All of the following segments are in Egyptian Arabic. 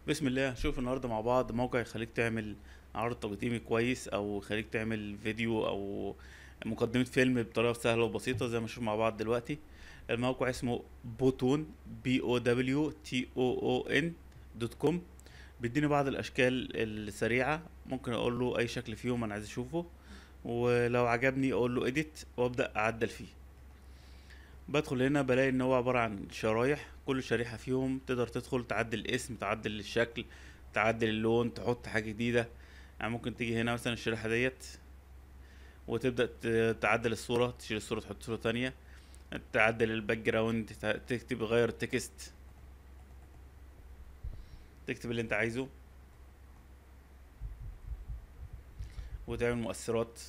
بسم الله هنشوف النهارده مع بعض موقع يخليك تعمل عرض تقديمي كويس او يخليك تعمل فيديو او مقدمة فيلم بطريقة سهلة وبسيطة زي ما نشوف مع بعض دلوقتي الموقع اسمه بوتون بي او دبليو تي او او ان دوت كوم بيديني بعض الاشكال السريعة ممكن اقول له اي شكل فيهم انا عايز اشوفه ولو عجبني اقول له اديت وابدا اعدل فيه بدخل هنا بلاقي ان هو عبارة عن شرايح كل شريحة فيهم تقدر تدخل تعدل الاسم تعدل الشكل تعدل اللون تحط حاجة جديدة يعني ممكن تيجي هنا مثلا الشريحة ديت وتبدأ ت- تعدل الصورة تشيل الصورة تحط صورة تانية تعدل الباك جراوند تع- تكتب غير التكست تكتب اللي انت عايزه وتعمل مؤثرات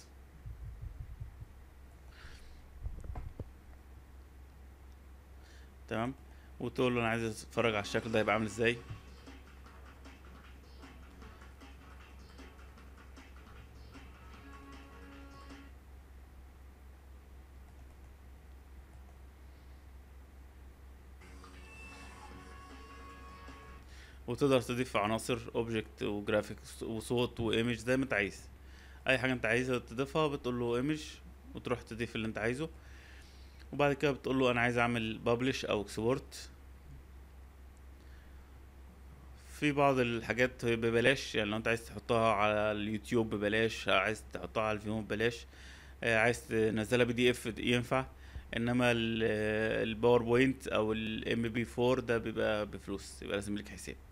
تمام وتقول له انا عايز اتفرج على الشكل ده هيبقى عامل ازاي وتقدر تضيف عناصر اوبجكت وجرافيكس وصوت وايمج زي ما انت عايز اي حاجه انت عايزها تضيفها بتقول له ايمج وتروح تضيف اللي انت عايزه وبعد كده بتقول له انا عايز اعمل بابلش او اكسبورت في بعض الحاجات ببلاش يعني لو انت عايز تحطها على اليوتيوب ببلاش عايز تحطها على الفيديو ببلاش آه، عايز تنزلها بي دي اف ينفع انما ال- الباوربوينت او الام بي 4 ده بيبقى بفلوس يبقى لازم لك حساب